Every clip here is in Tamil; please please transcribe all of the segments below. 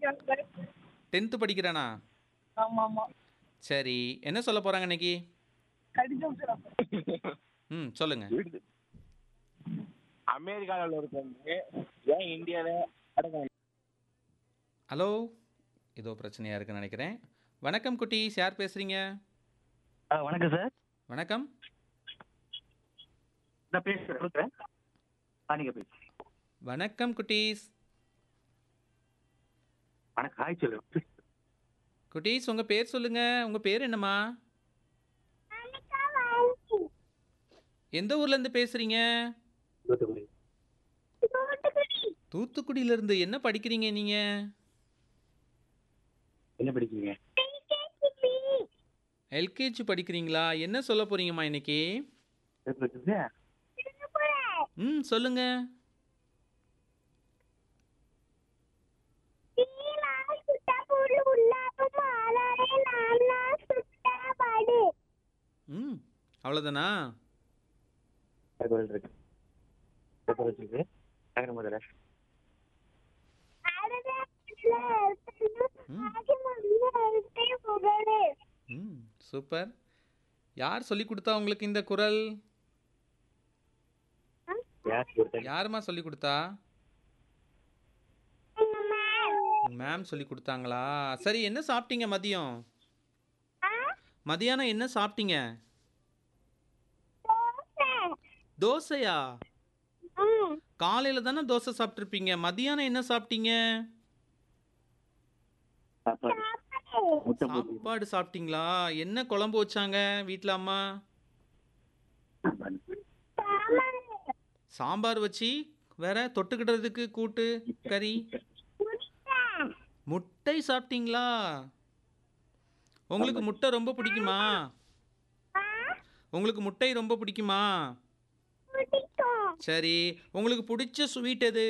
படிக்கிறாங்க சார் டென்த்து படிக்கிறானா ஆமா ஆமா சரி என்ன சொல்ல போகிறாங்க இன்னைக்கு கடிதம் சார் ம் சொல்லுங்கள் அமெரிக்காவில் இருக்கவங்க ஏன் இந்தியாவில் அடக்கம் ஹலோ ஏதோ பிரச்சனையாக இருக்குன்னு நினைக்கிறேன் வணக்கம் குட்டீஸ் யார் பேசுகிறீங்க ஆ வணக்கம் சார் வணக்கம் நான் பேசுகிறேன் கொடுக்குறேன் ஆ நீங்கள் பேசு வணக்கம் குட்டீஸ் வணக்கம் ஹாய் சொல்லு குட்டீஸ் உங்கள் பேர் சொல்லுங்கள் உங்கள் பேர் என்னம்மா எந்த ஊர்லேருந்து பேசுகிறீங்க தூத்துக்குடி தூத்துக்குடியிலேருந்து என்ன படிக்கிறீங்க நீங்கள் என்ன படிக்கிறீங்க எல்கேஜி படிக்கிறீங்களா என்ன சொல்ல போகிறீங்கம்மா இன்னைக்கு எப்படி இருக்குது? ம் சொல்லுங்க ம் அவ்வளோதானா தகவல் இருக்கு தகவல் இருக்கு நகர முதல்ல ம் சூப்பர் யார் சொல்லி கொடுத்தா உங்களுக்கு இந்த குரல் யார் கொடுத்தாங்க யாரும்மா சொல்லி கொடுத்தா மேம் சொல்லி கொடுத்தாங்களா சரி என்ன சாப்பிட்டீங்க மதியம் மதியானம் என்ன சாப்பிட்டீங்க தோசையா காலையில் தானே தோசை சாப்பிட்ருப்பீங்க மதியானம் என்ன சாப்பிட்டீங்க சாப்பாடு முட்டை போட்டு சாப்பாடு சாப்பிட்டீங்களா என்ன குழம்பு வச்சாங்க வீட்டில் அம்மா சாம்பார் வச்சு வேற தொட்டுக்கிட்டதுக்கு கூட்டு கறி முட்டை சாப்பிட்டீங்களா உங்களுக்கு முட்டை ரொம்ப பிடிக்குமா உங்களுக்கு முட்டை ரொம்ப பிடிக்குமா சரி உங்களுக்கு பிடிச்ச ஸ்வீட் எது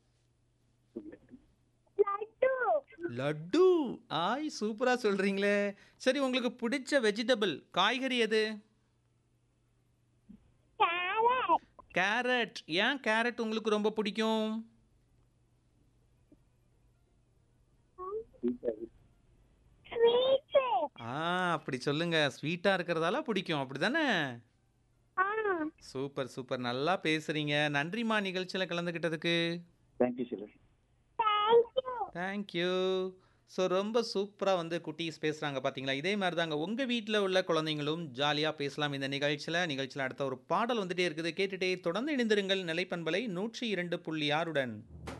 லட்டு ஆய் சூப்பரா சொல்றீங்களே சரி உங்களுக்கு பிடிச்ச வெஜிடபிள் காய்கறி எது கேரட் ஏன் கேரட் உங்களுக்கு ரொம்ப பிடிக்கும் ஆ அப்படி சொல்லுங்க ஸ்வீட்டா இருக்கிறதால பிடிக்கும் அப்படிதானே சூப்பர் சூப்பர் நல்லா பேசுறீங்க நன்றிம்மா நிகழ்ச்சியில் கலந்துக்கிட்டதுக்கு தேங்க்யூ சொல்லு தேங்க்யூ ஸோ ரொம்ப சூப்பராக வந்து குட்டீஸ் பேசுகிறாங்க பார்த்தீங்களா இதே மாதிரி தாங்க உங்கள் வீட்டில் உள்ள குழந்தைங்களும் ஜாலியாக பேசலாம் இந்த நிகழ்ச்சியில் நிகழ்ச்சியில் அடுத்த ஒரு பாடல் வந்துட்டே இருக்குது கேட்டுட்டே தொடர்ந்து இணைந்திருங்கள் நிலைப்பண்பலை நூற்றி இரண்டு புள்ளி ஆறுடன்